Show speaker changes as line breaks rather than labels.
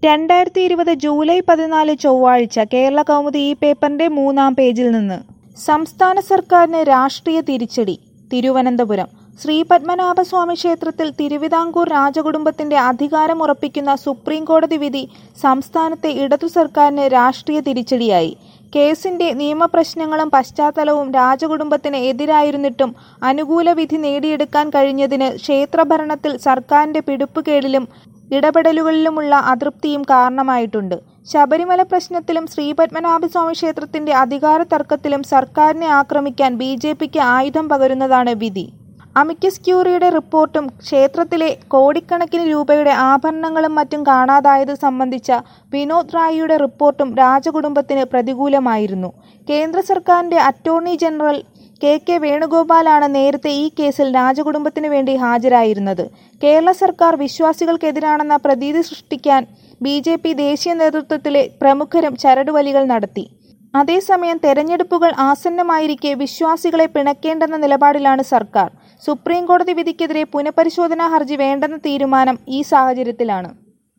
രണ്ടായിരത്തി ഇരുപത് ജൂലൈ പതിനാല് ചൊവ്വാഴ്ച കേരള കൗമുദി ഈ പേപ്പറിന്റെ മൂന്നാം പേജിൽ നിന്ന് സംസ്ഥാന സർക്കാരിന് രാഷ്ട്രീയ തിരിച്ചടി തിരുവനന്തപുരം ശ്രീപത്മനാഭസ്വാമി ക്ഷേത്രത്തിൽ തിരുവിതാംകൂർ രാജകുടുംബത്തിന്റെ അധികാരം ഉറപ്പിക്കുന്ന സുപ്രീം കോടതി വിധി സംസ്ഥാനത്തെ ഇടതു സർക്കാരിന് രാഷ്ട്രീയ തിരിച്ചടിയായി കേസിന്റെ നിയമപ്രശ്നങ്ങളും പശ്ചാത്തലവും രാജകുടുംബത്തിന് എതിരായിരുന്നിട്ടും അനുകൂല വിധി നേടിയെടുക്കാൻ കഴിഞ്ഞതിന് ക്ഷേത്രഭരണത്തിൽ സർക്കാരിന്റെ പിടിപ്പുകേടിലും ഇടപെടലുകളിലുമുള്ള അതൃപ്തിയും കാരണമായിട്ടുണ്ട് ശബരിമല പ്രശ്നത്തിലും ശ്രീപത്മനാഭസ്വാമി ക്ഷേത്രത്തിന്റെ അധികാര തർക്കത്തിലും സർക്കാരിനെ ആക്രമിക്കാൻ ബി ജെ പിക്ക് ആയുധം പകരുന്നതാണ് വിധി അമിക്കസ് ക്യൂറിയുടെ റിപ്പോർട്ടും ക്ഷേത്രത്തിലെ കോടിക്കണക്കിന് രൂപയുടെ ആഭരണങ്ങളും മറ്റും കാണാതായത് സംബന്ധിച്ച വിനോദ് റായിയുടെ റിപ്പോർട്ടും രാജകുടുംബത്തിന് പ്രതികൂലമായിരുന്നു കേന്ദ്ര സർക്കാരിന്റെ അറ്റോർണി ജനറൽ കെ കെ വേണുഗോപാലാണ് നേരത്തെ ഈ കേസിൽ രാജകുടുംബത്തിന് വേണ്ടി ഹാജരായിരുന്നത് കേരള സർക്കാർ വിശ്വാസികൾക്കെതിരാണെന്ന പ്രതീതി സൃഷ്ടിക്കാൻ ബി ജെ പി ദേശീയ നേതൃത്വത്തിലെ പ്രമുഖരും ചരടുവലികൾ നടത്തി അതേസമയം തെരഞ്ഞെടുപ്പുകൾ ആസന്നമായിരിക്കെ വിശ്വാസികളെ പിണക്കേണ്ടെന്ന നിലപാടിലാണ് സർക്കാർ സുപ്രീം കോടതി വിധിക്കെതിരെ പുനഃപരിശോധനാ ഹർജി വേണ്ടെന്ന തീരുമാനം ഈ സാഹചര്യത്തിലാണ്